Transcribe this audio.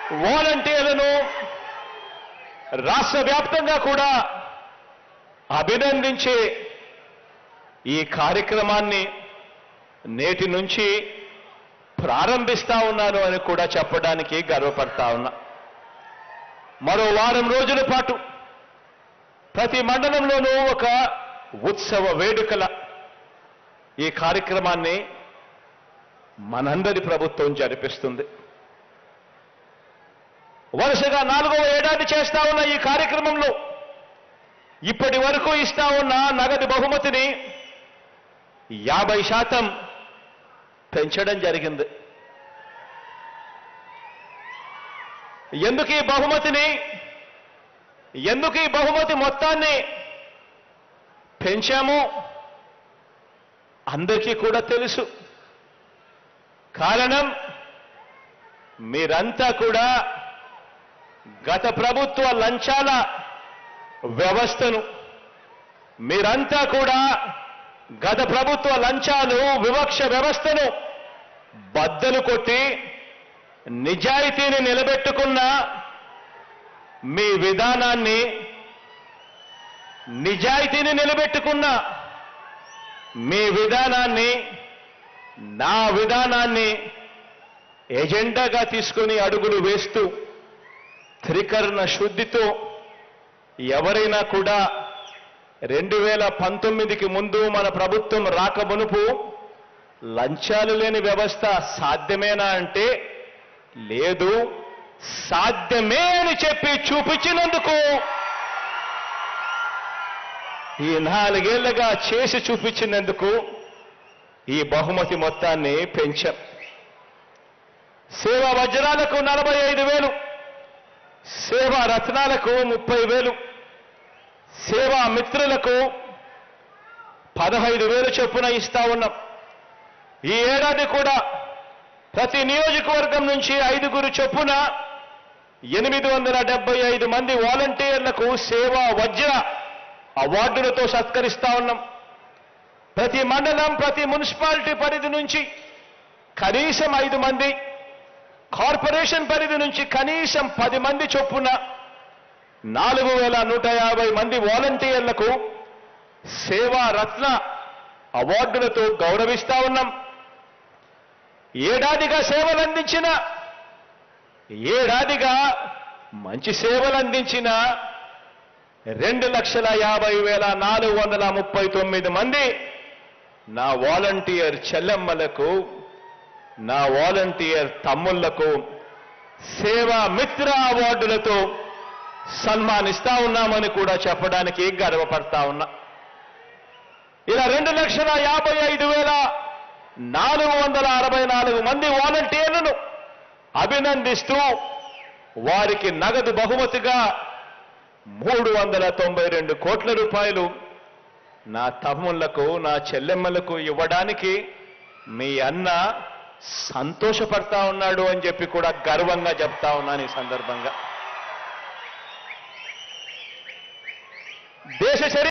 వాలంటీర్లను రాష్ట్ర వ్యాప్తంగా కూడా అభినందించే ఈ కార్యక్రమాన్ని నేటి నుంచి ప్రారంభిస్తా ఉన్నాను అని కూడా చెప్పడానికి గర్వపడతా ఉన్నా మరో వారం రోజుల పాటు ప్రతి మండలంలోనూ ఒక ఉత్సవ వేడుకల ఈ కార్యక్రమాన్ని మనందరి ప్రభుత్వం జరిపిస్తుంది వరుసగా నాలుగవ ఏడాది చేస్తా ఉన్న ఈ కార్యక్రమంలో ఇప్పటి వరకు ఇస్తా ఉన్న నగదు బహుమతిని యాభై శాతం పెంచడం జరిగింది ఎందుకు ఈ బహుమతిని ఎందుకు ఈ బహుమతి మొత్తాన్ని పెంచాము అందరికీ కూడా తెలుసు కారణం మీరంతా కూడా గత ప్రభుత్వ లంచాల వ్యవస్థను మీరంతా కూడా గత ప్రభుత్వ లంచాలు వివక్ష వ్యవస్థను బద్దలు కొట్టి నిజాయితీని నిలబెట్టుకున్న మీ విధానాన్ని నిజాయితీని నిలబెట్టుకున్న మీ విధానాన్ని నా విధానాన్ని ఎజెండాగా తీసుకొని అడుగులు వేస్తూ త్రికరణ శుద్ధితో ఎవరైనా కూడా రెండు వేల పంతొమ్మిదికి ముందు మన ప్రభుత్వం రాకమునుపు లంచాలు లేని వ్యవస్థ సాధ్యమేనా అంటే లేదు సాధ్యమే అని చెప్పి చూపించినందుకు ఈ నాలుగేళ్లుగా చేసి చూపించినందుకు ఈ బహుమతి మొత్తాన్ని పెంచాం సేవా వజ్రాలకు నలభై ఐదు వేలు సేవా రత్నాలకు ముప్పై వేలు సేవా మిత్రులకు పదహైదు వేలు చొప్పున ఇస్తా ఉన్నాం ఈ ఏడాది కూడా ప్రతి నియోజకవర్గం నుంచి ఐదుగురు చొప్పున ఎనిమిది వందల డెబ్బై ఐదు మంది వాలంటీర్లకు సేవా వజ్ర అవార్డులతో సత్కరిస్తా ఉన్నాం ప్రతి మండలం ప్రతి మున్సిపాలిటీ పరిధి నుంచి కనీసం ఐదు మంది కార్పొరేషన్ పరిధి నుంచి కనీసం పది మంది చొప్పున నాలుగు వేల నూట యాభై మంది వాలంటీర్లకు సేవా రత్న అవార్డులతో గౌరవిస్తా ఉన్నాం ఏడాదిగా సేవలు అందించిన ఏడాదిగా మంచి సేవలు అందించిన రెండు లక్షల యాభై వేల నాలుగు వందల ముప్పై తొమ్మిది మంది నా వాలంటీర్ చెల్లెమ్మలకు నా వాలంటీర్ తమ్ముళ్లకు సేవా మిత్ర అవార్డులతో సన్మానిస్తా ఉన్నామని కూడా చెప్పడానికి గర్వపడతా ఉన్నా ఇలా రెండు లక్షల యాభై ఐదు వేల నాలుగు వందల అరవై నాలుగు మంది వాలంటీర్లను అభినందిస్తూ వారికి నగదు బహుమతిగా మూడు వందల తొంభై రెండు కోట్ల రూపాయలు నా తమ్ముళ్లకు నా చెల్లెమ్మలకు ఇవ్వడానికి మీ అన్న సంతోషపడతా ఉన్నాడు అని చెప్పి కూడా గర్వంగా చెప్తా ఉన్నాను ఈ సందర్భంగా దేశ చరి